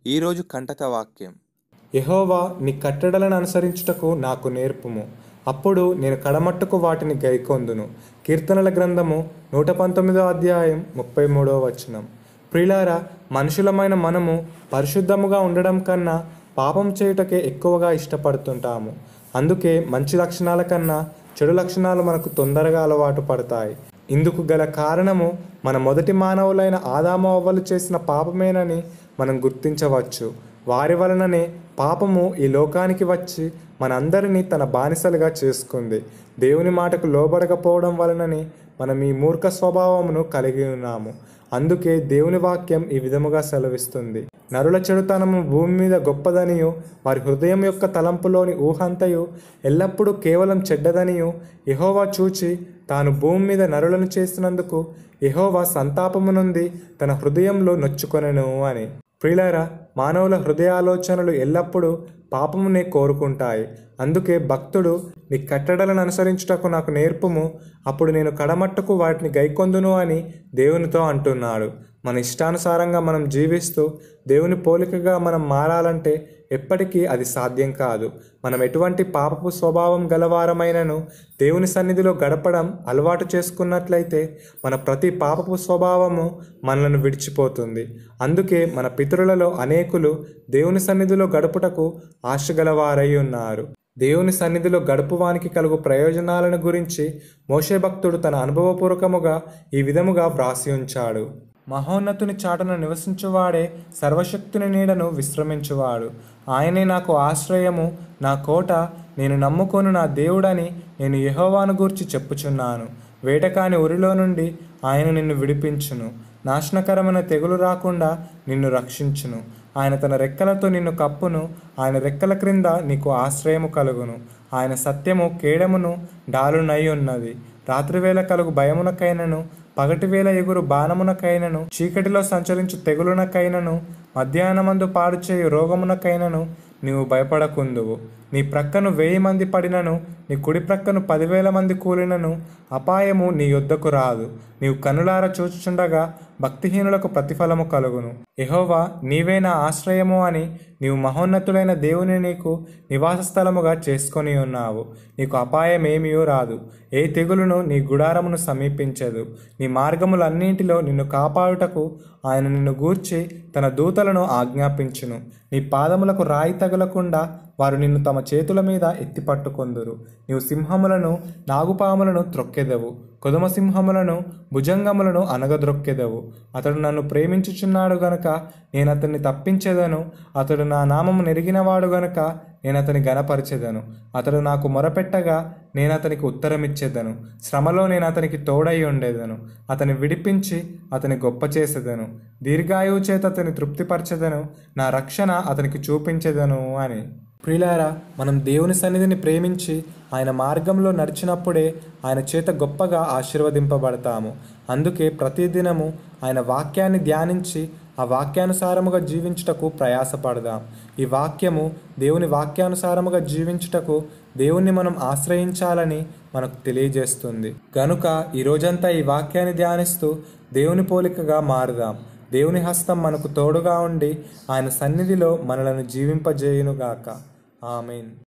ఈరోజు కంటక వాక్యం యెహోవా నీ కట్టడలను అనుసరించుటకు నాకు నేర్పుము అప్పుడు నేను కడమట్టుకు వాటిని గైకొందును కీర్తనల గ్రంథము నూట పంతొమ్మిదో అధ్యాయం ముప్పై మూడో వచనం ప్రిలారా మనుషులమైన మనము పరిశుద్ధముగా ఉండడం కన్నా పాపం చేయుటకే ఎక్కువగా ఇష్టపడుతుంటాము అందుకే మంచి లక్షణాల కన్నా చెడు లక్షణాలు మనకు తొందరగా అలవాటు పడతాయి ఇందుకు గల కారణము మన మొదటి మానవులైన ఆదాము అవ్వలు చేసిన పాపమేనని మనం గుర్తించవచ్చు వారి వలననే పాపము ఈ లోకానికి వచ్చి మనందరినీ తన బానిసలుగా చేసుకుంది దేవుని మాటకు లోబడకపోవడం వలననే మనం ఈ మూర్ఖ స్వభావమును కలిగి ఉన్నాము అందుకే దేవుని వాక్యం ఈ విధముగా సెలవిస్తుంది నరుల చెడుతనము భూమి మీద గొప్పదనియు వారి హృదయం యొక్క తలంపులోని ఊహంతయు ఎల్లప్పుడూ కేవలం చెడ్డదనియు యెహోవా చూచి తాను భూమి మీద నరులను చేసినందుకు యెహోవా సంతాపము నుండి తన హృదయంలో నొచ్చుకొనెను అని ప్రియులారా మానవుల హృదయాలోచనలు ఎల్లప్పుడూ పాపమునే కోరుకుంటాయి అందుకే భక్తుడు నీ కట్టడలను అనుసరించుటకు నాకు నేర్పుము అప్పుడు నేను కడమట్టుకు వాటిని గైకొందును అని దేవునితో అంటున్నాడు మన ఇష్టానుసారంగా మనం జీవిస్తూ దేవుని పోలికగా మనం మారాలంటే ఎప్పటికీ అది సాధ్యం కాదు మనం ఎటువంటి పాపపు స్వభావం గలవారమైనను దేవుని సన్నిధిలో గడపడం అలవాటు చేసుకున్నట్లయితే మన ప్రతి పాపపు స్వభావము మనలను విడిచిపోతుంది అందుకే మన పితరులలో అనేకులు దేవుని సన్నిధిలో గడుపుటకు ఆశగలవారై ఉన్నారు దేవుని సన్నిధిలో గడుపువానికి కలుగు ప్రయోజనాలను గురించి మోషే భక్తుడు తన అనుభవపూర్వకముగా ఈ విధముగా వ్రాసి ఉంచాడు మహోన్నతుని చాటున నివసించువాడే సర్వశక్తుని నీడను విశ్రమించువాడు ఆయనే నాకు ఆశ్రయము నా కోట నేను నమ్ముకొను నా దేవుడని నేను యెహోవాను గూర్చి చెప్పుచున్నాను వేటకాని ఉరిలో నుండి ఆయన నిన్ను విడిపించును నాశనకరమైన తెగులు రాకుండా నిన్ను రక్షించును ఆయన తన రెక్కలతో నిన్ను కప్పును ఆయన రెక్కల క్రింద నీకు ఆశ్రయము కలుగును ఆయన సత్యము కేడమును డాలునై ఉన్నది రాత్రివేళ కలుగు భయమునకైనను పగటివేళ ఎగురు బాణమునకైనను చీకటిలో సంచరించు తెగులునకైనను మధ్యాహ్నమందు పాడు చేయు రోగమునకైనను నీవు భయపడకుందువు నీ ప్రక్కను వెయ్యి మంది పడినను నీ కుడి ప్రక్కను పదివేల మంది కూలినను అపాయము నీ యొద్దకు రాదు నీవు కనులార చూచుచుండగా భక్తిహీనులకు ప్రతిఫలము కలుగును యెహోవా నీవే నా ఆశ్రయము అని నీవు మహోన్నతుడైన దేవుని నీకు నివాస స్థలముగా చేసుకొని ఉన్నావు నీకు అపాయం ఏమీయూ రాదు ఏ తెగులును నీ గుడారమును సమీపించదు నీ మార్గములన్నింటిలో నిన్ను కాపాడుటకు ఆయన నిన్ను గూర్చి తన దూతలను ఆజ్ఞాపించును నీ పాదములకు రాయి తగలకుండా వారు నిన్ను తమ చేతుల మీద ఎత్తి పట్టుకొందురు నీవు సింహములను నాగుపాములను త్రొక్కెదవు కొదమ సింహములను భుజంగములను అనగద్రొక్కెదవు అతడు నన్ను ప్రేమించుచున్నాడు గనుక నేను అతన్ని తప్పించెదను అతడు నా నామము నెరిగినవాడు గనుక నేను అతని గనపరిచెదను అతడు నాకు మొరపెట్టగా నేను అతనికి ఉత్తరమిచ్చేదను శ్రమలో నేను అతనికి తోడై ఉండేదను అతని విడిపించి అతని గొప్ప చేసేదను దీర్ఘాయువు చేత అతని తృప్తిపరచెదను నా రక్షణ అతనికి చూపించెదను అని ప్రియులారా మనం దేవుని సన్నిధిని ప్రేమించి ఆయన మార్గంలో నడిచినప్పుడే ఆయన చేత గొప్పగా ఆశీర్వదింపబడతాము అందుకే ప్రతిదినము ఆయన వాక్యాన్ని ధ్యానించి ఆ వాక్యానుసారముగా జీవించుటకు ప్రయాసపడదాం ఈ వాక్యము దేవుని వాక్యానుసారముగా జీవించుటకు దేవుణ్ణి మనం ఆశ్రయించాలని మనకు తెలియజేస్తుంది గనుక ఈ రోజంతా ఈ వాక్యాన్ని ధ్యానిస్తూ దేవుని పోలికగా మారుదాం దేవుని హస్తం మనకు తోడుగా ఉండి ఆయన సన్నిధిలో మనలను జీవింపజేయునుగాక ఆమెన్